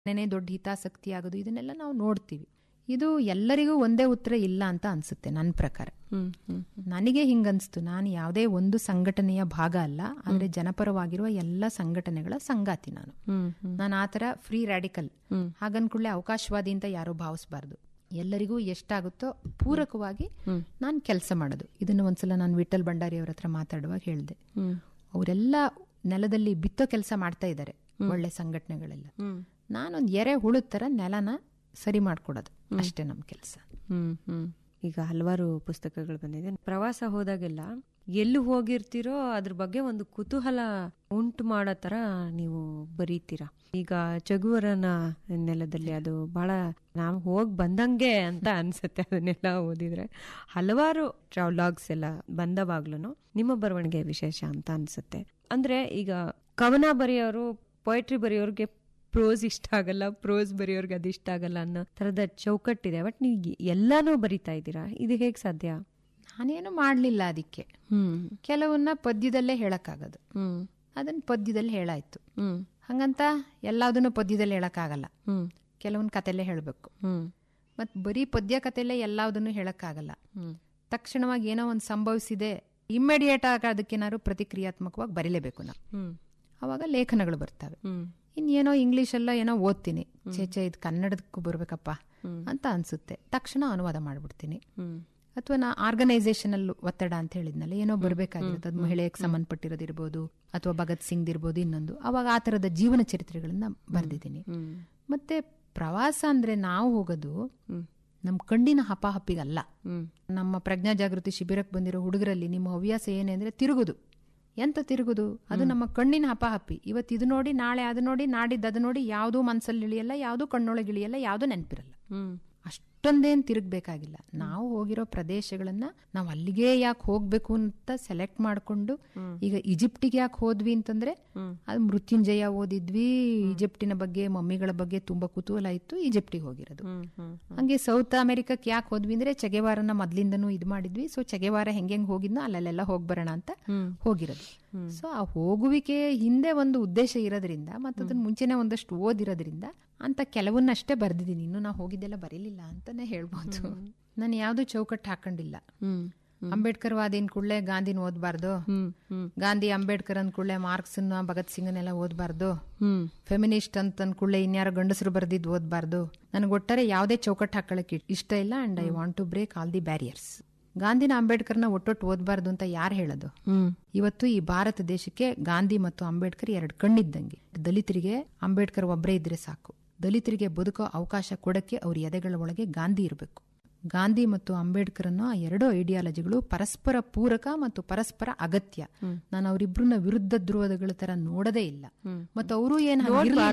ನೆನೆ ದೊಡ್ಡ ಹಿತಾಸಕ್ತಿ ಆಗೋದು ಇದನ್ನೆಲ್ಲ ನಾವು ನೋಡ್ತೀವಿ ಇದು ಎಲ್ಲರಿಗೂ ಒಂದೇ ಉತ್ತರ ಇಲ್ಲ ಅಂತ ಅನ್ಸುತ್ತೆ ನನ್ನ ಪ್ರಕಾರ ಹ್ಮ್ ಹ್ಮ್ ನನಗೆ ಹಿಂಗನ್ಸ್ತು ನಾನು ಯಾವುದೇ ಒಂದು ಸಂಘಟನೆಯ ಭಾಗ ಅಲ್ಲ ಆದ್ರೆ ಜನಪರವಾಗಿರುವ ಎಲ್ಲ ಸಂಘಟನೆಗಳ ಸಂಗಾತಿ ನಾನು ಹ್ಮ್ ಹ್ಮ್ ನಾನು ಆತರ ಫ್ರೀ ರ್ಯಾಡಿಕಲ್ ಹ್ಮ್. ಹಾಗನ್ಕೂಡ್ಲೆ ಅವಕಾಶವಾದಿ ಅಂತ ಯಾರು ಭಾವಿಸಬಾರ್ದು ಎಲ್ಲರಿಗೂ ಎಷ್ಟಾಗುತ್ತೋ ಪೂರಕವಾಗಿ ನಾನು ಕೆಲಸ ಮಾಡೋದು ಇದನ್ನು ಒಂದ್ಸಲ ನಾನು ವಿಠಲ್ ಭಂಡಾರಿ ಅವ್ರ ಹತ್ರ ಮಾತಾಡುವಾಗ ಹೇಳಿದೆ ಹ್ಮ್ ಅವರೆಲ್ಲ ನೆಲದಲ್ಲಿ ಬಿತ್ತೋ ಕೆಲಸ ಮಾಡ್ತಾ ಇದ್ದಾರೆ ಒಳ್ಳೆ ಸಂಘಟನೆಗಳೆಲ್ಲ ಹ್ಮ್ ನಾನೊಂದು ಎರೆ ಹುಳುದ ತರ ನೆಲನ ಸರಿ ಮಾಡ್ಕೊಡೋದು ಅಷ್ಟೇ ನಮ್ಮ ಕೆಲಸ ಹ್ಮ್ ಹ್ಮ್ ಈಗ ಹಲವಾರು ಪುಸ್ತಕಗಳು ಬಂದಿದೆ ಪ್ರವಾಸ ಹೋದಾಗೆಲ್ಲ ಎಲ್ಲಿ ಹೋಗಿರ್ತೀರೋ ಅದ್ರ ಬಗ್ಗೆ ಒಂದು ಕುತೂಹಲ ಉಂಟು ಮಾಡೋ ತರ ನೀವು ಬರೀತೀರಾ ಈಗ ಚಗುವರನ ನೆಲದಲ್ಲಿ ಅದು ಬಹಳ ನಾವು ಹೋಗ್ ಬಂದಂಗೆ ಅಂತ ಅನ್ಸುತ್ತೆ ಅದನ್ನೆಲ್ಲ ಓದಿದ್ರೆ ಹಲವಾರು ಟ್ರಾವ್ಲಾಗ್ಸ್ ಎಲ್ಲ ಬಂದವಾಗ್ಲೂ ನಿಮ್ಮ ಬರವಣಿಗೆ ವಿಶೇಷ ಅಂತ ಅನ್ಸುತ್ತೆ ಅಂದ್ರೆ ಈಗ ಕವನ ಬರೆಯೋರು ಪೊಯಟ್ರಿ ಬರೆಯೋರ್ಗೆ ಪ್ರೋಸ್ ಇಷ್ಟ ಆಗಲ್ಲ ಪ್ರೋಸ್ ಬರೆಯೋರ್ಗೆ ಅದು ಇಷ್ಟ ಆಗಲ್ಲ ಅನ್ನೋ ತರದ ಚೌಕಟ್ಟಿದೆ ಬಟ್ ನೀವು ಎಲ್ಲಾನು ಬರಿತಾ ಇದ್ದೀರಾ ಇದು ಹೇಗ್ ಸಾಧ್ಯ ನಾನೇನು ಮಾಡಲಿಲ್ಲ ಅದಕ್ಕೆ ಹ್ಮ್ ಕೆಲವನ್ನ ಪದ್ಯದಲ್ಲೇ ಹೇಳಕ್ಕಾಗದು ಹ್ಮ್ ಅದನ್ನ ಪದ್ಯದಲ್ಲಿ ಹೇಳಾಯ್ತು ಹ್ಮ್ ಹಂಗಂತ ಎಲ್ಲದನ್ನು ಪದ್ಯದಲ್ಲಿ ಹೇಳಕ್ಕಾಗಲ್ಲ ಹ್ಮ್ ಕೆಲವೊಂದು ಕತೆಲ್ಲೇ ಹೇಳಬೇಕು ಹ್ಮ್ ಮತ್ ಬರೀ ಪದ್ಯ ಕತೆಲ್ಲೇ ಎಲ್ಲದನ್ನು ಹೇಳಕ್ಕಾಗಲ್ಲ ಹ್ಮ್ ತಕ್ಷಣವಾಗಿ ಏನೋ ಒಂದು ಸಂಭವಿಸಿದೆ ಇಮ್ಮಿಡಿಯೇಟ್ ಆಗಿ ಅದಕ್ಕೇನಾದ್ರು ಪ್ರತಿಕ್ರಿಯಾತ್ಮಕವಾಗಿ ಬರೀಲೇಬೇಕು ನಾವು ಹ್ಮ್ ಅವಾಗ ಲೇಖನಗಳು ಬರ್ತವೆ ಹ್ಮ್ ಇನ್ನೇನೋ ಇಂಗ್ಲಿಷ್ ಎಲ್ಲ ಏನೋ ಓದ್ತೀನಿ ಚೇಚೆ ಇದು ಕನ್ನಡದಕ್ಕೂ ಬರ್ಬೇಕಪ್ಪ ಅಂತ ಅನ್ಸುತ್ತೆ ತಕ್ಷಣ ಅನುವಾದ ಮಾಡ್ಬಿಡ್ತೀನಿ ಹ್ಮ್ ಅಥವಾ ನಾ ಆರ್ಗನೈಸೇಷನ್ ಅಲ್ಲಿ ಒತ್ತಡ ಅಂತ ಹೇಳಿದ್ನಲ್ಲ ಏನೋ ಬರ್ಬೇಕಾಗಿರುತ್ತೆ ಅದು ಮಹಿಳೆಗೆ ಸಂಬಂಧಪಟ್ಟಿರೋದಿರ್ಬೋದು ಅಥವಾ ಭಗತ್ ಸಿಂಗ್ ಇರ್ಬೋದು ಇನ್ನೊಂದು ಅವಾಗ ಆ ತರದ ಜೀವನ ಚರಿತ್ರೆಗಳನ್ನ ಬರ್ದಿದ್ದೀನಿ ಹ್ಮ್ ಮತ್ತೆ ಪ್ರವಾಸ ಅಂದ್ರೆ ನಾವು ಹೋಗೋದು ನಮ್ ಕಣ್ಣಿನ ಹಪಾಹಪಿಗಲ್ಲ ಹ್ಮ್ ನಮ್ಮ ಪ್ರಜ್ಞಾ ಜಾಗೃತಿ ಶಿಬಿರಕ್ಕೆ ಬಂದಿರೋ ಹುಡುಗರಲ್ಲಿ ನಿಮ್ಮ ಹವ್ಯಾಸ ಏನೇ ಅಂದ್ರೆ ತಿರುಗುದು ಎಂತ ತಿರುಗುದು ಅದು ನಮ್ಮ ಕಣ್ಣಿನ ಹಪಾಹಪಿ ಇವತ್ತು ಇದು ನೋಡಿ ನಾಳೆ ಅದು ನೋಡಿ ನಾಡಿದ್ದು ಅದು ನೋಡಿ ಯಾವುದೂ ಮನ್ಸಲ್ಲಿ ಇಳಿಯಲ್ಲ ಯಾವುದೂ ಕಣ್ಣೊಳಗೆ ಇಳಿಯಲ್ಲ ಯಾವುದೂ ನೆನಪಿರಲ್ಲ ಹ್ಮ್ ಅಷ್ಟೊಂದೇನ್ ತಿರುಗ್ಬೇಕಾಗಿಲ್ಲ ನಾವು ಹೋಗಿರೋ ಪ್ರದೇಶಗಳನ್ನ ನಾವು ಅಲ್ಲಿಗೆ ಯಾಕೆ ಹೋಗ್ಬೇಕು ಅಂತ ಸೆಲೆಕ್ಟ್ ಮಾಡ್ಕೊಂಡು ಈಗ ಈಜಿಪ್ಟಿಗೆ ಯಾಕೆ ಹೋದ್ವಿ ಅಂತಂದ್ರೆ ಅದು ಮೃತ್ಯುಂಜಯ ಓದಿದ್ವಿ ಈಜಿಪ್ಟಿನ ಬಗ್ಗೆ ಮಮ್ಮಿಗಳ ಬಗ್ಗೆ ತುಂಬಾ ಕುತೂಹಲ ಇತ್ತು ಈಜಿಪ್ಟಿಗೆ ಹೋಗಿರೋದು ಹ್ಮ್ ಹ್ಮ್ ಹಂಗೆ ಸೌತ್ ಅಮೆರಿಕಕ್ಕೆ ಯಾಕೆ ಹೋದ್ವಿ ಅಂದ್ರೆ ಚಗೆವಾರನ ಮೊದ್ಲಿಂದನೂ ಇದು ಮಾಡಿದ್ವಿ ಸೊ ಚಗೆವಾರ ಹೆಂಗೆಂಗ್ ಹೋಗಿದ್ನೋ ಅಲ್ಲೆಲ್ಲ ಹೋಗ್ ಬರೋಣ ಅಂತ ಹೋಗಿರೋದು ಸೊ ಆ ಹೋಗುವಿಕೆ ಹಿಂದೆ ಒಂದು ಉದ್ದೇಶ ಇರೋದ್ರಿಂದ ಮತ್ತೆ ಅದನ್ನ ಮುಂಚೆನೆ ಒಂದಷ್ಟು ಓದಿರೋದ್ರಿಂದ ಅಂತ ಕೆಲವನ್ನಷ್ಟೇ ಬರ್ದಿದ್ದೀನಿ ಇನ್ನು ನಾ ಹೋಗಿದ್ದೆಲ್ಲ ಬರೀಲಿಲ್ಲ ಅಂತಾನೆ ಹೇಳ್ಬೋದು ನಾನು ಯಾವ್ದು ಚೌಕಟ್ಟು ಹಾಕೊಂಡಿಲ್ಲ ಹ್ಮ್ ಅಂಬೇಡ್ಕರ್ ವಾದಿನ ಕೂಡಲೇ ಗಾಂಧಿನ ಓದ್ಬಾರ್ದು ಹ್ಮ್ ಹ್ಮ್ ಗಾಂಧಿ ಅಂಬೇಡ್ಕರ್ ಅಂದ ಕೂಡಲೇ ಮಾರ್ಕ್ಸನ್ನ ಭಗತ್ ಸಿಂಗನೆಲ್ಲ ಓದ್ಬಾರ್ದು ಹ್ಮ್ ಫೆಮಿನಿಸ್ಟ್ ಅಂತ ಕೂಡಲೇ ಇನ್ಯಾರೋ ಗಂಡಸರು ಬರ್ದಿದ್ ಓದ್ಬಾರ್ದು ನನಗೆ ಒಟ್ಟಾರೆ ಯಾವುದೇ ಚೌಕಟ್ಟು ಹಾಕೊಳ್ಳಕ್ಕೆ ಇಷ್ಟ ಇಲ್ಲ and I want to break all the barriers ಗಾಂಧಿನ ಅಂಬೇಡ್ಕರ್ನ ಒಟ್ಟೊಟ್ಟು ಓದ್ಬಾರ್ದು ಅಂತ ಯಾರು ಹೇಳೋದು ಹ್ಮ್ ಇವತ್ತು ಈ ಭಾರತ ದೇಶಕ್ಕೆ ಗಾಂಧಿ ಮತ್ತು ಅಂಬೇಡ್ಕರ್ ಎರಡು ಕಣ್ಣಿದ್ದಂಗೆ ದಲಿತರಿಗೆ ಅಂಬೇಡ್ಕರ್ ಒಬ್ಬರೇ ಇದ್ರೆ ಸಾಕು ದಲಿತರಿಗೆ ಬದುಕೋ ಅವಕಾಶ ಕೊಡಕ್ಕೆ ಅವ್ರ ಎದೆಗಳ ಒಳಗೆ ಗಾಂಧಿ ಇರಬೇಕು ಗಾಂಧಿ ಮತ್ತು ಅಂಬೇಡ್ಕರ್ ಅನ್ನೋ ಆ ಎರಡು ಐಡಿಯಾಲಜಿಗಳು ಪರಸ್ಪರ ಪೂರಕ ಮತ್ತು ಪರಸ್ಪರ ಅಗತ್ಯ ನಾನು ಅವರಿಬ್ರನ್ನ ವಿರುದ್ಧ ಧ್ರುವದಗಳ ತರ ನೋಡದೇ ಇಲ್ಲ ಮತ್ತು ಅವರು ಏನ್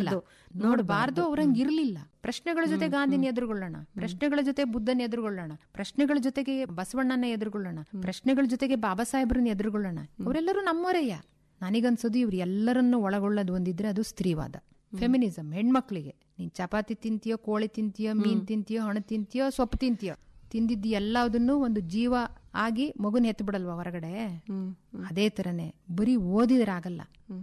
ನೋಡಬಾರ್ದು ಅವ್ರಂಗ್ ಇರ್ಲಿಲ್ಲ ಪ್ರಶ್ನೆಗಳ ಜೊತೆ ಗಾಂಧಿನ ಎದುರುಗೊಳ್ಳೋಣ ಪ್ರಶ್ನೆಗಳ ಜೊತೆ ಬುದ್ಧನ ಎದುರುಗೊಳ್ಳೋಣ ಪ್ರಶ್ನೆಗಳ ಜೊತೆಗೆ ಬಸವಣ್ಣನ ಎದುರುಗೊಳ್ಳೋಣ ಪ್ರಶ್ನೆಗಳ ಜೊತೆಗೆ ಬಾಬಾ ಸಾಹೇಬ್ರನ್ನ ಎದುರುಗೊಳ್ಳೋಣ ಅವರೆಲ್ಲರೂ ನಮ್ಮವರೆಯ ನನಗನ್ಸೋದು ಇವ್ರು ಎಲ್ಲರನ್ನು ಒಳಗೊಳ್ಳೋದು ಒಂದಿದ್ರೆ ಅದು ಸ್ತ್ರೀವಾದ ಫೆಮಿನಿಸಂ ಹೆಣ್ಮಕ್ಳಿಗೆ ನೀನ್ ಚಪಾತಿ ತಿಂತೀಯೋ ಕೋಳಿ ತಿಂತೀಯೋ ಮೀನ್ ತಿಂತೀಯೋ ಹಣ್ಣು ತಿಂತೀಯೋ ಸೊಪ್ಪು ತಿಂತೀಯೋ ತಿಂದಿದ್ದು ಎಲ್ಲದನ್ನು ಒಂದು ಜೀವ ಆಗಿ ಮಗುನ ಎತ್ತು ಬಿಡಲ್ವಾ ಹೊರಗಡೆ ಅದೇ ತರನೇ ಬರೀ ಓದಿದ್ರಾಗಲ್ಲ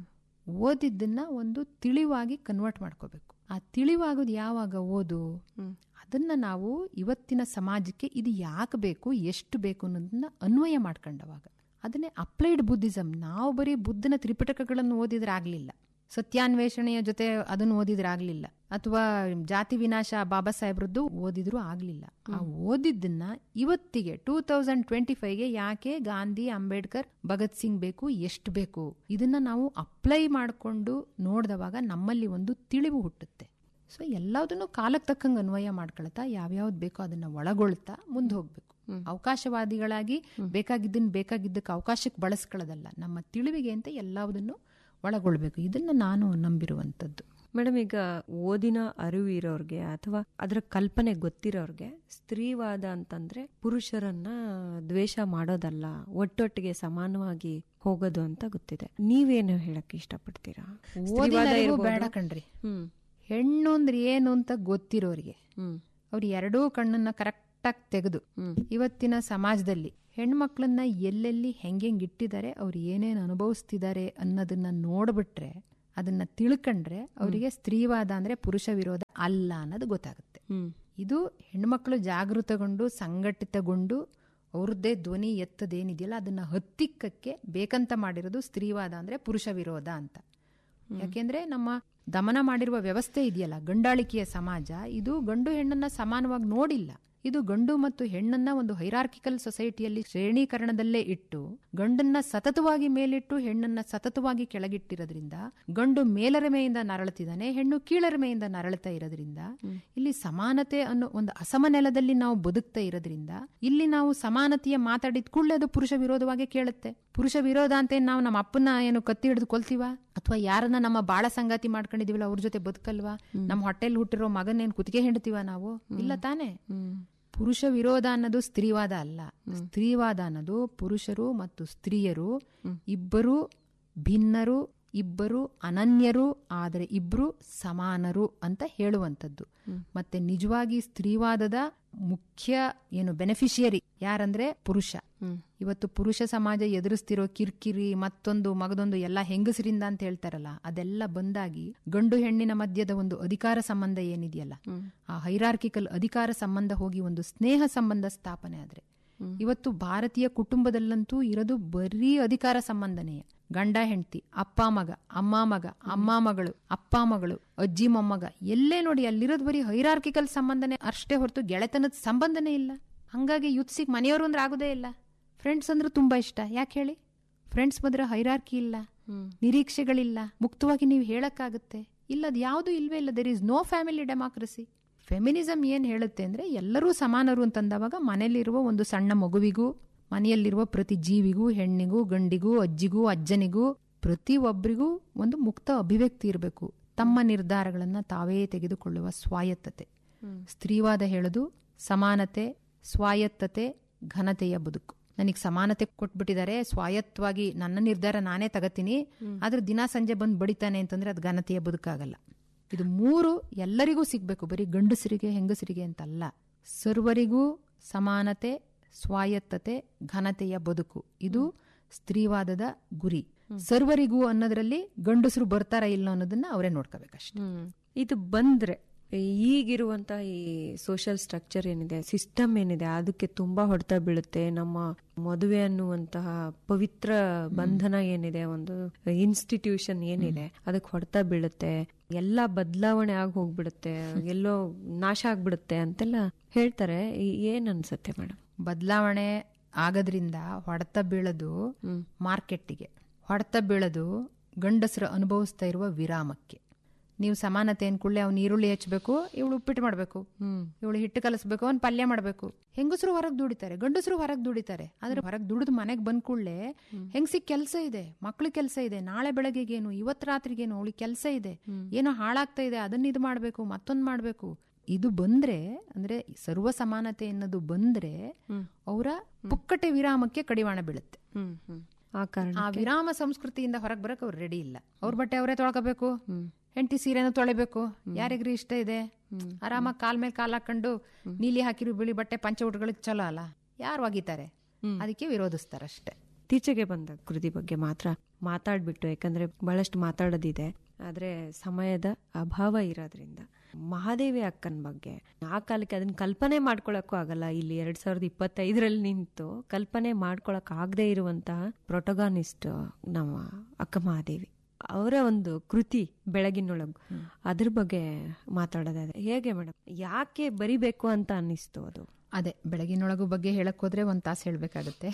ಓದಿದ್ದನ್ನ ಒಂದು ತಿಳಿವಾಗಿ ಕನ್ವರ್ಟ್ ಮಾಡ್ಕೋಬೇಕು ಆ ತಿಳಿವಾಗೋದು ಯಾವಾಗ ಓದು ಅದನ್ನ ನಾವು ಇವತ್ತಿನ ಸಮಾಜಕ್ಕೆ ಇದು ಯಾಕೆ ಬೇಕು ಎಷ್ಟು ಬೇಕು ಅನ್ನೋದನ್ನ ಅನ್ವಯ ಮಾಡ್ಕೊಂಡವಾಗ ಅದನ್ನೇ ಅಪ್ಲೈಡ್ ಬುದ್ಧಿಸಂ ನಾವು ಬರೀ ಬುದ್ಧನ ತ್ರಿಪಿಟಕಗಳನ್ನು ಓದಿದ್ರೆ ಆಗ್ಲಿಲ್ಲ ಸತ್ಯಾನ್ವೇಷಣೆಯ ಜೊತೆ ಅದನ್ನು ಓದಿದ್ರೆ ಆಗ್ಲಿಲ್ಲ ಅಥವಾ ಜಾತಿ ವಿನಾಶ ಬಾಬಾ ಸಾಹೇಬ್ರದ್ದು ಓದಿದ್ರು ಆಗ್ಲಿಲ್ಲ ಆ ಓದಿದ್ದನ್ನ ಇವತ್ತಿಗೆ ಟೂ ತೌಸಂಡ್ ಟ್ವೆಂಟಿ ಫೈವ್ಗೆ ಯಾಕೆ ಗಾಂಧಿ ಅಂಬೇಡ್ಕರ್ ಭಗತ್ ಸಿಂಗ್ ಬೇಕು ಎಷ್ಟು ಬೇಕು ಇದನ್ನ ನಾವು ಅಪ್ಲೈ ಮಾಡಿಕೊಂಡು ನೋಡಿದವಾಗ ನಮ್ಮಲ್ಲಿ ಒಂದು ತಿಳಿವು ಹುಟ್ಟುತ್ತೆ ಸೊ ಎಲ್ಲದನ್ನು ಕಾಲಕ್ಕೆ ತಕ್ಕಂಗೆ ಅನ್ವಯ ಮಾಡ್ಕೊಳ್ತಾ ಯಾವ್ಯಾವ್ದು ಬೇಕೋ ಅದನ್ನ ಒಳಗೊಳ್ತಾ ಮುಂದೆ ಹೋಗ್ಬೇಕು ಅವಕಾಶವಾದಿಗಳಾಗಿ ಬೇಕಾಗಿದ್ದನ್ನ ಬೇಕಾಗಿದ್ದಕ್ಕೆ ಅವಕಾಶಕ್ಕೆ ಬಳಸ್ಕೊಳ್ಳೋದಲ್ಲ ನಮ್ಮ ತಿಳಿವಿಗೆ ಅಂತ ಎಲ್ಲದನ್ನು ಒಳಗೊಳ್ಬೇಕು ಇದನ್ನ ನಾನು ನಂಬಿರುವಂತದ್ದು ಮೇಡಮ್ ಈಗ ಓದಿನ ಅರಿವು ಇರೋರ್ಗೆ ಅಥವಾ ಅದರ ಕಲ್ಪನೆ ಗೊತ್ತಿರೋರ್ಗೆ ಸ್ತ್ರೀವಾದ ಅಂತಂದ್ರೆ ಪುರುಷರನ್ನ ದ್ವೇಷ ಮಾಡೋದಲ್ಲ ಒಟ್ಟೊಟ್ಟಿಗೆ ಸಮಾನವಾಗಿ ಹೋಗೋದು ಅಂತ ಗೊತ್ತಿದೆ ನೀವೇನು ಹೇಳಕ್ ಇಷ್ಟಪಡ್ತೀರಾ ಸ್ತ್ರೀವಾದ ಓದಿನ ಅರಿವು ಇರ್ಬೋದು. ಬೇಡ ಕಣ್ರಿ ಹ್ಮ್ ಹೆಣ್ಣು ಅಂದ್ರೆ ಏನು ಅಂತ ಗೊತ್ತಿರೋರಿಗೆ ಹ್ಮ್ ಅವ್ರು ಎರಡೂ ಕಣ್ಣನ್ನ ಕರೆಕ್ಟಾಗಿ ತೆಗೆದು ಇವತ್ತಿನ ಸಮಾಜದಲ್ಲಿ ಹೆಣ್ಮಕ್ಳನ್ನ ಎಲ್ಲೆಲ್ಲಿ ಹೆಂಗೆಂಗ್ ಇಟ್ಟಿದ್ದಾರೆ ಅವ್ರು ಏನೇನ್ ಅನುಭವಿಸ್ತಿದ್ದಾರೆ ಅನ್ನೋದನ್ನ ನೋಡ್ಬಿಟ್ರೆ ಅದನ್ನ ತಿಳ್ಕೊಂಡ್ರೆ ಅವರಿಗೆ ಸ್ತ್ರೀವಾದ ಅಂದ್ರೆ ಪುರುಷ ವಿರೋಧ ಅಲ್ಲ ಅನ್ನೋದು ಗೊತ್ತಾಗುತ್ತೆ ಹ್ಮ್ ಇದು ಹೆಣ್ಮಕ್ಳು ಜಾಗೃತಗೊಂಡು ಸಂಘಟಿತಗೊಂಡು ಅವ್ರದ್ದೇ ಧ್ವನಿ ಎತ್ತದೇನಿದೆಯಲ್ಲ ಅದನ್ನ ಹತ್ತಿಕ್ಕಕ್ಕೆ ಬೇಕಂತ ಮಾಡಿರೋದು ಸ್ತ್ರೀವಾದ ಅಂದ್ರೆ ಪುರುಷ ವಿರೋಧ ಅಂತ ಯಾಕೆಂದ್ರೆ ನಮ್ಮ ದಮನ ಮಾಡಿರುವ ವ್ಯವಸ್ಥೆ ಇದೆಯಲ್ಲ ಗಂಡಾಳಿಕೆಯ ಸಮಾಜ ಇದು ಗಂಡು ಹೆಣ್ಣನ್ನ ಸಮಾನವಾಗಿ ನೋಡಿಲ್ಲ ಇದು ಗಂಡು ಮತ್ತು ಹೆಣ್ಣನ್ನ ಒಂದು ಹೈರಾರ್ಕಿಕಲ್ ಸೊಸೈಟಿಯಲ್ಲಿ ಶ್ರೇಣೀಕರಣದಲ್ಲೇ ಇಟ್ಟು ಗಂಡನ್ನ ಸತತವಾಗಿ ಮೇಲಿಟ್ಟು ಹೆಣ್ಣನ್ನ ಸತತವಾಗಿ ಕೆಳಗಿಟ್ಟಿರೋದ್ರಿಂದ ಗಂಡು ಮೇಲರಿಮೆಯಿಂದ ನರಳುತ್ತಿದ್ದಾನೆ ಹೆಣ್ಣು ಕೀಳರಿಮೆಯಿಂದ ನರಳುತ್ತಾ ಇರೋದ್ರಿಂದ ಇಲ್ಲಿ ಸಮಾನತೆ ಅನ್ನೋ ಒಂದು ಅಸಮನೆಲದಲ್ಲಿ ನಾವು ಬದುಕ್ತಾ ಇರೋದ್ರಿಂದ ಇಲ್ಲಿ ನಾವು ಸಮಾನತೆಯ ಮಾತಾಡಿದ ಕೂಡಲೇ ಅದು ಪುರುಷ ವಿರೋಧವಾಗಿ ಕೇಳುತ್ತೆ ಪುರುಷ ವಿರೋಧ ಅಂತ ಏನ್ ನಾವು ನಮ್ಮ ಅಪ್ಪನ ಏನು ಕತ್ತಿ ಹಿಡಿದು ಕೊಲ್ತೀವ ಅಥವಾ ಯಾರನ್ನ ನಮ್ಮ ಬಾಳ ಸಂಗಾತಿ ಮಾಡ್ಕೊಂಡಿದೀವಲ್ಲ ಅವ್ರ ಜೊತೆ ಬದುಕಲ್ವಾ ನಮ್ಮ ಹೊಟ್ಟೆಲ್ ಹುಟ್ಟಿರೋ ಮಗನೇನ್ ಕುತ್ತಿಗೆ ಹಿಂಡ್ತೀವ ನಾವು ಇಲ್ಲ ತಾನೇ ಪುರುಷ ವಿರೋಧ ಅನ್ನೋದು ಸ್ತ್ರೀವಾದ ಅಲ್ಲ ಸ್ತ್ರೀವಾದ ಅನ್ನೋದು ಪುರುಷರು ಮತ್ತು ಸ್ತ್ರೀಯರು ಇಬ್ಬರು ಭಿನ್ನರು ಇಬ್ಬರು ಅನನ್ಯರು ಆದರೆ ಇಬ್ರು ಸಮಾನರು ಅಂತ ಹೇಳುವಂಥದ್ದು ಮತ್ತೆ ನಿಜವಾಗಿ ಸ್ತ್ರೀವಾದದ ಮುಖ್ಯ ಏನು ಬೆನಿಫಿಷಿಯರಿ ಯಾರಂದ್ರೆ ಪುರುಷ ಇವತ್ತು ಪುರುಷ ಸಮಾಜ ಎದುರಿಸ್ತಿರೋ ಕಿರ್ಕಿರಿ ಮತ್ತೊಂದು ಮಗದೊಂದು ಎಲ್ಲ ಹೆಂಗಸರಿಂದ ಅಂತ ಹೇಳ್ತಾರಲ್ಲ ಅದೆಲ್ಲ ಬಂದಾಗಿ ಗಂಡು ಹೆಣ್ಣಿನ ಮಧ್ಯದ ಒಂದು ಅಧಿಕಾರ ಸಂಬಂಧ ಏನಿದೆಯಲ್ಲ ಆ ಹೈರಾರ್ಕಿಕಲ್ ಅಧಿಕಾರ ಸಂಬಂಧ ಹೋಗಿ ಒಂದು ಸ್ನೇಹ ಸಂಬಂಧ ಸ್ಥಾಪನೆ ಆದ್ರೆ ಇವತ್ತು ಭಾರತೀಯ ಕುಟುಂಬದಲ್ಲಂತೂ ಇರೋದು ಬರೀ ಅಧಿಕಾರ ಸಂಬಂಧನೇ ಗಂಡ ಹೆಂಡತಿ ಅಪ್ಪ ಮಗ ಅಮ್ಮ ಮಗ ಅಮ್ಮ ಮಗಳು ಅಪ್ಪ ಮಗಳು ಅಜ್ಜಿ ಮೊಮ್ಮಗ ಎಲ್ಲೇ ನೋಡಿ ಅಲ್ಲಿರೋದು ಬರೀ ಹೈರಾರ್ಕಿಕಲ್ ಸಂಬಂಧನೇ ಅಷ್ಟೇ ಹೊರತು ಗೆಳೆತನದ ಸಂಬಂಧನೇ ಇಲ್ಲ ಹಂಗಾಗಿ ಯುತ್ಸಿಗೆ ಮನೆಯವರು ಅಂದ್ರೆ ಆಗೋದೇ ಇಲ್ಲ ಫ್ರೆಂಡ್ಸ್ ಅಂದ್ರೆ ತುಂಬಾ ಇಷ್ಟ ಯಾಕೆ ಹೇಳಿ ಫ್ರೆಂಡ್ಸ್ ಬಂದ್ರೆ ಹೈರಾರ್ಕಿ ಇಲ್ಲ ನಿರೀಕ್ಷೆಗಳಿಲ್ಲ ಮುಕ್ತವಾಗಿ ನೀವು ಹೇಳಕ್ಕಾಗುತ್ತೆ ಇಲ್ಲ ಅದು ಯಾವುದು ಇಲ್ವೇ ಇಲ್ಲ there is no family democracy feminism ಏನ್ ಹೇಳುತ್ತೆ ಅಂದ್ರೆ ಎಲ್ಲರೂ ಸಮಾನರು ಅಂತಂದವಾಗ ಮನೆಯಲ್ಲಿರುವ ಒಂದು ಸಣ್ಣ ಮಗುವಿಗೂ ಮನೆಯಲ್ಲಿರುವ ಪ್ರತಿ ಜೀವಿಗೂ ಹೆಣ್ಣಿಗೂ ಗಂಡಿಗೂ ಅಜ್ಜಿಗೂ ಅಜ್ಜನಿಗೂ ಪ್ರತಿ ಒಬ್ಬರಿಗೂ ಒಂದು ಮುಕ್ತ ಅಭಿವ್ಯಕ್ತಿ ಇರಬೇಕು ತಮ್ಮ ನಿರ್ಧಾರಗಳನ್ನ ತಾವೇ ತೆಗೆದುಕೊಳ್ಳುವ ಸ್ವಾಯತ್ತತೆ ಸ್ತ್ರೀವಾದ ಹೇಳೋದು ಸಮಾನತೆ ಸ್ವಾಯತ್ತತೆ ಘನತೆಯ ಬದುಕು ನನಗೆ ಸಮಾನತೆ ಕೊಟ್ಬಿಟ್ಟಿದ್ದಾರೆ ಸ್ವಾಯತ್ತವಾಗಿ ನನ್ನ ನಿರ್ಧಾರ ನಾನೇ ತಗತೀನಿ ಆದ್ರೆ ದಿನ ಸಂಜೆ ಬಂದು ಬಡಿತಾನೆ ಅಂತಂದ್ರೆ ಅದು ಘನತೆಯ ಬದುಕಾಗಲ್ಲ ಇದು ಮೂರು ಎಲ್ಲರಿಗೂ ಸಿಗ್ಬೇಕು ಬರೀ ಗಂಡಸರಿಗೆ ಹೆಂಗಸರಿಗೆ ಅಂತಲ್ಲ ಸರ್ವರಿಗೂ ಸಮಾನತೆ ಸ್ವಾಯತ್ತತೆ ಘನತೆಯ ಬದುಕು ಇದು ಸ್ತ್ರೀವಾದದ ಗುರಿ ಸರ್ವರಿಗೂ ಅನ್ನೋದ್ರಲ್ಲಿ ಗಂಡಸರು ಬರ್ತಾರ ಇಲ್ಲ ಅನ್ನೋದನ್ನ ಅವರೇ ನೋಡ್ಕೋಬೇಕಷ್ಟೆ ಇದು ಬಂದ್ರೆ ಈಗಿರುವಂತ ಈ ಸೋಷಿಯಲ್ ಸ್ಟ್ರಕ್ಚರ್ ಏನಿದೆ ಸಿಸ್ಟಮ್ ಏನಿದೆ ಅದಕ್ಕೆ ತುಂಬಾ ಹೊಡೆತ ಬೀಳುತ್ತೆ ನಮ್ಮ ಮದುವೆ ಅನ್ನುವಂತಹ ಪವಿತ್ರ ಬಂಧನ ಏನಿದೆ ಒಂದು ಇನ್ಸ್ಟಿಟ್ಯೂಷನ್ ಏನಿದೆ ಅದಕ್ಕೆ ಹೊಡೆತ ಬೀಳುತ್ತೆ ಎಲ್ಲ ಬದಲಾವಣೆ ಆಗಿ ಹೋಗ್ಬಿಡುತ್ತೆ ಎಲ್ಲೋ ನಾಶ ಆಗ್ಬಿಡುತ್ತೆ ಅಂತೆಲ್ಲ ಹೇಳ್ತಾರೆ ಈ- ಏನ್ ಅನ್ಸುತ್ತೆ ಮೇಡಮ್ ಬದಲಾವಣೆ ಆಗೋದ್ರಿಂದ ಹೊಡೆತ ಬೀಳೋದು ಮಾರ್ಕೆಟ್ಟಿಗೆ ಹೊಡೆತ ಬೀಳೋದು ಗಂಡಸರು ಅನುಭವಿಸ್ತಾ ಇರುವ ವಿರಾಮಕ್ಕೆ ನೀವು ಸಮಾನತೆ ಅನ್ಕೊಳ್ಳಿ ಅವ್ನು ಈರುಳ್ಳಿ ಹಚ್ಚಬೇಕು ಇವಳು ಉಪ್ಪಿಟ್ಟು ಮಾಡಬೇಕು ಇವಳು ಹಿಟ್ಟು ಕಲಿಸ್ಬೇಕು ಅವ್ನು ಪಲ್ಯ ಮಾಡಬೇಕು ಹೆಂಗಸರು ಹೊರಗೆ ದುಡಿತಾರೆ ಗಂಡಸರು ಹೊರಗೆ ದುಡಿತಾರೆ ಆದ್ರೆ ಹೊರಗೆ ದುಡಿದು ಮನೆಗೆ ಬಂದ್ ಕೂಡಲೇ ಹೆಂಗಸಿಗೆ ಕೆಲಸ ಇದೆ ಮಕ್ಳು ಕೆಲಸ ಇದೆ ನಾಳೆ ಬೆಳಗ್ಗೆಗೇನು ಇವತ್ ರಾತ್ರಿಗೇನು ಅವಳಿಗೆ ಕೆಲಸ ಇದೆ ಏನೋ ಹಾಳಾಗ್ತಾ ಇದೆ ಅದನ್ನ ಇದು ಮಾಡಬೇಕು ಮತ್ತೊಂದು ಮಾಡಬೇಕು ಇದು ಬಂದ್ರೆ ಅಂದ್ರೆ ಸರ್ವ ಸಮಾನತೆ ಅನ್ನೋದು ಬಂದ್ರೆ ಅವರ ಪುಕ್ಕಟೆ ವಿರಾಮಕ್ಕೆ ಕಡಿವಾಣ ಬೀಳುತ್ತೆ ಆ ಕಾರಣ ಆ ವಿರಾಮ ಸಂಸ್ಕೃತಿಯಿಂದ ಹೊರಗೆ ಬರಕ್ ಅವ್ರು ರೆಡಿ ಇಲ್ಲ ಅವ್ರ ಬಟ್ಟೆ ಅವರೇ ತೊಳ್ಕೋಬೇಕು ಹೆಂಡತಿ ಸೀರೆನೂ ತೊಳಿಬೇಕು ಯಾರಿಗ್ರಿ ಇಷ್ಟ ಇದೆ ಆರಾಮಾಗಿ ಕಾಲ್ ಮೇಲೆ ಕಾಲ್ ಹಾಕೊಂಡು ನೀಲಿ ಹಾಕಿರೋ ಬಿಳಿ ಬಟ್ಟೆ ಪಂಚ ಊಟಗಳಿಗೆ ಚಲೋ ಅಲ್ಲ ಯಾರು ಒಗಿತಾರೆ ಅದಕ್ಕೆ ವಿರೋಧಿಸ್ತಾರಷ್ಟೇ ಇತ್ತೀಚೆಗೆ ಬಂದ ಕೃತಿ ಬಗ್ಗೆ ಮಾತ್ರ ಮಾತಾಡ್ಬಿಟ್ಟು ಯಾಕಂದ್ರೆ ಬಹಳಷ್ಟು ಮಾತಾಡೋದಿದೆ ಆದ್ರೆ ಸಮಯದ ಅಭಾವ ಇರೋದ್ರಿಂದ ಮಹಾದೇವಿ ಅಕ್ಕನ ಬಗ್ಗೆ ಆ ಕಾಲಕ್ಕೆ ಅದನ್ನ ಕಲ್ಪನೆ ಮಾಡ್ಕೊಳಕ್ಕೂ ಆಗಲ್ಲ ಇಲ್ಲಿ ಎರಡ್ ಸಾವಿರದ ಇಪ್ಪತ್ತೈದರಲ್ಲಿ ನಿಂತು ಕಲ್ಪನೆ ಮಾಡ್ಕೊಳಕ್ ಆಗದೆ ಇರುವಂತಹ ಪ್ರೊಟಗಾನಿಸ್ಟ್ ನಮ್ಮ ಅಕ್ಕ ಮಹಾದೇವಿ ಅವರ ಒಂದು ಕೃತಿ ಬೆಳಗಿನೊಳಗು ಅದ್ರ ಬಗ್ಗೆ ಮಾತಾಡೋದಾದ್ರೆ ಹೇಗೆ ಮೇಡಮ್ ಯಾಕೆ ಬರಿಬೇಕು ಅಂತ ಅನ್ನಿಸ್ತು ಅದು ಅದೇ ಬೆಳಗಿನೊಳಗು ಬಗ್ಗೆ ಹೇಳಕ್ ಹೋದ್ರೆ ಒಂದ್ ತಾಸು ಹೇಳ್ಬೇಕಾಗತ್ತೆ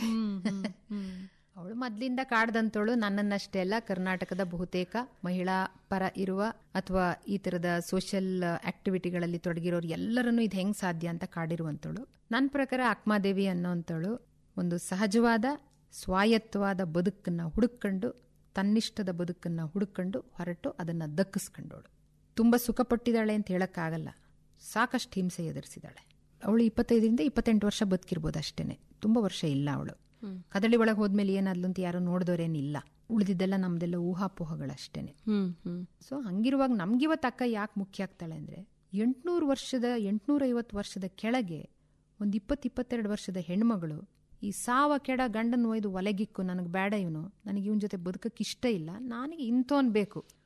ಅವಳು ಮೊದ್ಲಿಂದ ಕಾಡ್ದಂತವಳು ನನ್ನನ್ನಷ್ಟೇ ಅಲ್ಲ ಕರ್ನಾಟಕದ ಬಹುತೇಕ ಮಹಿಳಾ ಪರ ಇರುವ ಅಥವಾ ಈ ತರದ ಸೋಷಿಯಲ್ ಆಕ್ಟಿವಿಟಿಗಳಲ್ಲಿ ತೊಡಗಿರೋರು ಎಲ್ಲರನ್ನೂ ಇದು ಹೆಂಗ್ ಸಾಧ್ಯ ಅಂತ ಕಾಡಿರುವಂತವಳು ನನ್ನ ಪ್ರಕಾರ ಅಕ್ಮಾದೇವಿ ಅನ್ನೋಂಥವಳು ಒಂದು ಸಹಜವಾದ ಸ್ವಾಯತ್ತವಾದ ಬದುಕನ್ನ ಹುಡುಕೊಂಡು ತನ್ನಿಷ್ಟದ ಬದುಕನ್ನ ಹುಡುಕೊಂಡು ಹೊರಟು ಅದನ್ನ ದಕ್ಕಿಸ್ಕೊಂಡವಳು ತುಂಬಾ ಸುಖಪಟ್ಟಿದ್ದಾಳೆ ಅಂತ ಹೇಳಕ್ಕಾಗಲ್ಲ ಸಾಕಷ್ಟು ಹಿಂಸೆ ಎದುರಿಸಿದಾಳೆ ಅವಳು ಇಪ್ಪತ್ತೈದರಿಂದ ಇಪ್ಪತ್ತೆಂಟು ವರ್ಷ ಬದುಕಿರ್ಬೋದು ಅಷ್ಟೇನೆ ತುಂಬಾ ವರ್ಷ ಇಲ್ಲ ಅವಳು ಕದಳಿ ಒಳಗೆ ಹೋದ್ಮೇಲೆ ಏನಾದ್ಲು ಅಂತ ಯಾರು ನೋಡಿದವರೇನಿಲ್ಲ ಉಳಿದಿದ್ದೆಲ್ಲ ನಮ್ದೆಲ್ಲ ಊಹಾಪೋಹಗಳಷ್ಟೇನೆ ಹ್ಮ್ ಹ್ಮ್ ಸೊ ಹಂಗಿರುವಾಗ ನಮ್ಗಿವತ್ತು ಅಕ್ಕ ಯಾಕೆ ಮುಖ್ಯ ಆಗ್ತಾಳೆ ಅಂದ್ರೆ ಎಂಟ್ನೂರು ವರ್ಷದ ಎಂಟ್ನೂರ ಐವತ್ತು ವರ್ಷದ ಕೆಳಗೆ ಒಂದು ಇಪ್ಪತ್ತು ಇಪ್ಪತ್ತೆರಡು ವರ್ಷದ ಹೆಣ್ಮಗಳು ಈ ಸಾವ ಕೆಡ ಗಂಡನ ಒಯ್ದು ಒಲೆಗಿಕ್ಕು ನನಗೆ ಬೇಡ ಇವನು ನನಗೆ ಇವನ್ ಜೊತೆ ಬದುಕಕ್ಕೆ ಇಷ್ಟ ಇಲ್ಲ ನನಗೆ ಇಂಥವನ್ ಬೇಕು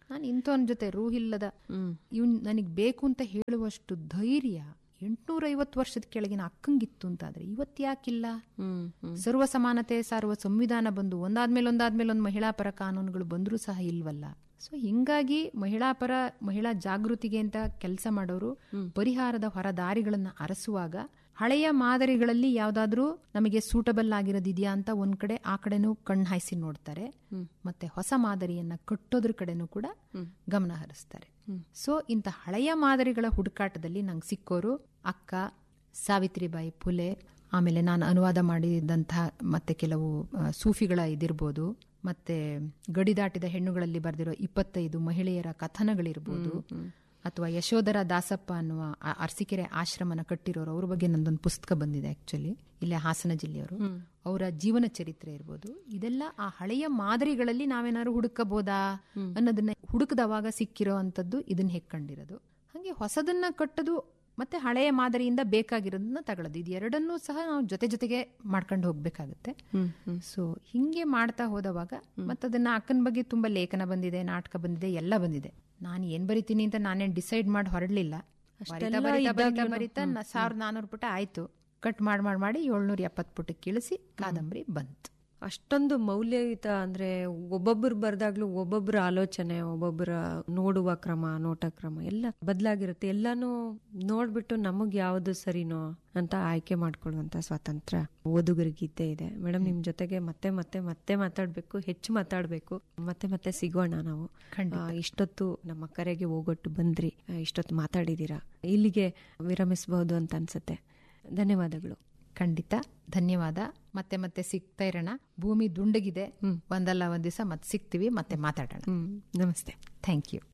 ನಾನು ಇಂಥವನ ಜೊತೆ ರೂಹಿಲ್ಲದ ಇವನ್ ನನಗೆ ಬೇಕು ಅಂತ ಹೇಳುವಷ್ಟು ಧೈರ್ಯ ಎಂಟ್ನೂರೈವತ್ತು ವರ್ಷದ ಕೆಳಗಿನ ಅಕ್ಕಂಗಿತ್ತು ಅಂತಾದ್ರೆ ಇವತ್ತು ಯಾಕಿಲ್ಲ ಸರ್ವ ಸಮಾನತೆ ಸಾರುವ ಸಂವಿಧಾನ ಬಂದು ಒಂದಾದ್ಮೇಲೆ ಒಂದಾದ್ಮೇಲೆ ಒಂದು ಮಹಿಳಾ ಪರ ಕಾನೂನುಗಳು ಬಂದರೂ ಸಹ ಇಲ್ವಲ್ಲ ಸೊ ಹಿಂಗಾಗಿ ಮಹಿಳಾ ಪರ ಮಹಿಳಾ ಜಾಗೃತಿಗೆ ಅಂತ ಕೆಲಸ ಮಾಡೋರು ಪರಿಹಾರದ ಹೊರ ದಾರಿಗಳನ್ನ ಅರಸುವಾಗ ಹಳೆಯ ಮಾದರಿಗಳಲ್ಲಿ ಯಾವ್ದಾದ್ರೂ ನಮಗೆ ಸೂಟಬಲ್ ಆಗಿರೋದಿದೆಯಾ ಅಂತ ಒಂದ್ ಕಡೆ ಆ ಕಡೆನೂ ಕಣ್ಣು ಹಾಯಿಸಿ ನೋಡ್ತಾರೆ ಮತ್ತೆ ಹೊಸ ಮಾದರಿಯನ್ನ ಕಟ್ಟೋದ್ರ ಕಡೆನೂ ಕೂಡ ಗಮನ ಹರಿಸ್ತಾರೆ ಸೊ ಇಂಥ ಹಳೆಯ ಮಾದರಿಗಳ ಹುಡುಕಾಟದಲ್ಲಿ ನಂಗೆ ಸಿಕ್ಕೋರು ಅಕ್ಕ ಸಾವಿತ್ರಿಬಾಯಿ ಫುಲೆ ಆಮೇಲೆ ನಾನು ಅನುವಾದ ಮಾಡಿದಂತಹ ಮತ್ತೆ ಕೆಲವು ಆ, ಸೂಫಿಗಳ ಇದಿರ್ಬೋದು ಮತ್ತೆ ಗಡಿದಾಟಿದ ಹೆಣ್ಣುಗಳಲ್ಲಿ ಬರೆದಿರೋ ಇಪ್ಪತ್ತೈದು ಮಹಿಳೆಯರ ಕಥನಗಳಿರ್ಬೋದು ಅಥವಾ ಯಶೋಧರ ದಾಸಪ್ಪ ಅನ್ನುವ ಆ- ಅರಸೀಕೆರೆ ಆಶ್ರಮನ ಕಟ್ಟಿರೋರು ಅವ್ರ ಬಗ್ಗೆ ನಂದೊಂದು ಪುಸ್ತಕ ಬಂದಿದೆ ಆಕ್ಚುಲಿ ಇಲ್ಲೇ ಹಾಸನ ಜಿಲ್ಲೆಯವರು ಅವರ ಜೀವನ ಚರಿತ್ರೆ ಇರ್ಬೋದು ಇದೆಲ್ಲ ಆ ಹಳೆಯ ಮಾದರಿಗಳಲ್ಲಿ ನಾವೇನಾದ್ರು ಹುಡುಕಬಹುದಾ ಅನ್ನೋದನ್ನ ಹುಡುಕದವಾಗ ಸಿಕ್ಕಿರೋ ಅಂತದ್ದು ಇದನ್ನ ಹೆಕ್ಕಂಡಿರೋದು ಹಾಗೆ ಹೊಸದನ್ನ ಕಟ್ಟೋದು ಮತ್ತೆ ಹಳೆಯ ಮಾದರಿಯಿಂದ ಬೇಕಾಗಿರೋದನ್ನ ತಗೊಳ್ಳೋದು ಇದು ಎರಡನ್ನೂ ಸಹ ನಾವು ಜೊತೆ ಜೊತೆಗೆ ಮಾಡ್ಕೊಂಡು ಹೋಗ್ಬೇಕಾಗುತ್ತೆ ಸೊ ಹಿಂಗೆ ಮಾಡ್ತಾ ಹೋದವಾಗ ಮತ್ತದನ್ನ ಅಕ್ಕನ ಬಗ್ಗೆ ತುಂಬಾ ಲೇಖನ ಬಂದಿದೆ ನಾಟಕ ಬಂದಿದೆ ಎಲ್ಲ ಬಂದಿದೆ ನಾನು ಏನ್ ಬರಿತೀನಿ ಅಂತ ನಾನೇನ್ ಡಿಸೈಡ್ ಮಾಡಿ ಹೊರಡ್ಲಿಲ್ಲ ಬರಿತಾ ಬರಿತಾ ಬರಿತಾ ಬರಿತಾ ನ- ಸಾವಿರದ ನಾನೂರು ಪುಟ ಆಯ್ತು ಕಟ್ ಮಾಡಿ ಮಾಡಿ ಮಾಡಿ ಏಳ್ನೂರ ಎಪ್ಪತ್ತು ಪುಟಕ್ಕೆ ಇಳಿಸಿ ಕಾದಂಬರಿ ಬಂತು ಅಷ್ಟೊಂದು ಮೌಲ್ಯಯುತ ಅಂದ್ರೆ ಒಬ್ಬೊಬ್ಬರು ಬರ್ದಾಗ್ಲೂ ಒಬ್ಬೊಬ್ಬರ ಆಲೋಚನೆ ಒಬ್ಬೊಬ್ಬರ ನೋಡುವ ಕ್ರಮ ನೋಟ ಕ್ರಮ ಎಲ್ಲ ಬದಲಾಗಿರುತ್ತೆ ಎಲ್ಲಾನು ನೋಡ್ಬಿಟ್ಟು ನಮಗ್ ಯಾವ್ದು ಸರಿನೋ ಅಂತ ಆಯ್ಕೆ ಮಾಡ್ಕೊಳ್ಳುವಂತ ಸ್ವಾತಂತ್ರ್ಯ ಓದುಗರಿಗಿದ್ದೇ ಇದೆ ಮೇಡಮ್ ನಿಮ್ ಜೊತೆಗೆ ಮತ್ತೆ ಮತ್ತೆ ಮತ್ತೆ ಮಾತಾಡ್ಬೇಕು ಹೆಚ್ಚು ಮಾತಾಡ್ಬೇಕು ಮತ್ತೆ ಮತ್ತೆ ಸಿಗೋಣ ನಾವು ಆ, ಇಷ್ಟೊತ್ತು ನಮ್ಮ ಕರೆಗೆ ಹೋಗೊಟ್ಟು ಬಂದ್ರಿ ಆ, ಇಷ್ಟೊತ್ತು ಮಾತಾಡಿದೀರಾ ಇಲ್ಲಿಗೆ ವಿರಮಿಸಬಹುದು ಅಂತ ಅನ್ಸುತ್ತೆ ಧನ್ಯವಾದಗಳು ಖಂಡಿತ ಧನ್ಯವಾದ ಮತ್ತೆ ಮತ್ತೆ ಸಿಗ್ತಾ ಇರೋಣ ಭೂಮಿ ದುಂಡಗಿದೆ ಒಂದಲ್ಲ ಒಂದ್ ದಿವಸ ಮತ್ತೆ ಸಿಗ್ತೀವಿ ಮತ್ತೆ ಮಾತಾಡೋಣ ಹ್ಮ್ ನಮಸ್ತೆ ಥ್ಯಾಂಕ್ ಯು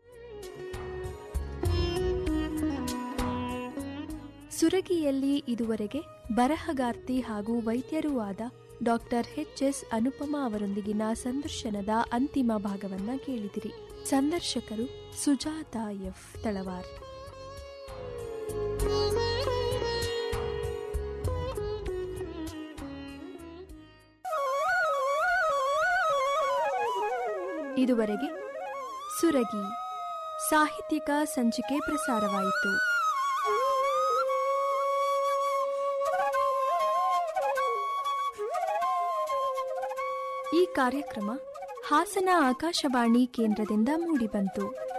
ಸುರಗಿಯಲ್ಲಿ ಇದುವರೆಗೆ ಬರಹಗಾರ್ತಿ ಹಾಗೂ ವೈದ್ಯರೂ ಆದ ಡಾಕ್ಟರ್ ಎಚ್ ಎಸ್ ಅನುಪಮಾ ಅವರೊಂದಿಗಿನ ಸಂದರ್ಶನದ ಅಂತಿಮ ಭಾಗವನ್ನ ಕೇಳಿದಿರಿ ಸಂದರ್ಶಕರು ಸುಜಾತ ಎಫ್ ತಳವಾರ್ ಇದುವರೆಗೆ ಸುರಗಿ ಸಾಹಿತ್ಯಿಕ ಸಂಚಿಕೆ ಪ್ರಸಾರವಾಯಿತು ಈ ಕಾರ್ಯಕ್ರಮ ಹಾಸನ ಆಕಾಶವಾಣಿ ಕೇಂದ್ರದಿಂದ ಮೂಡಿಬಂತು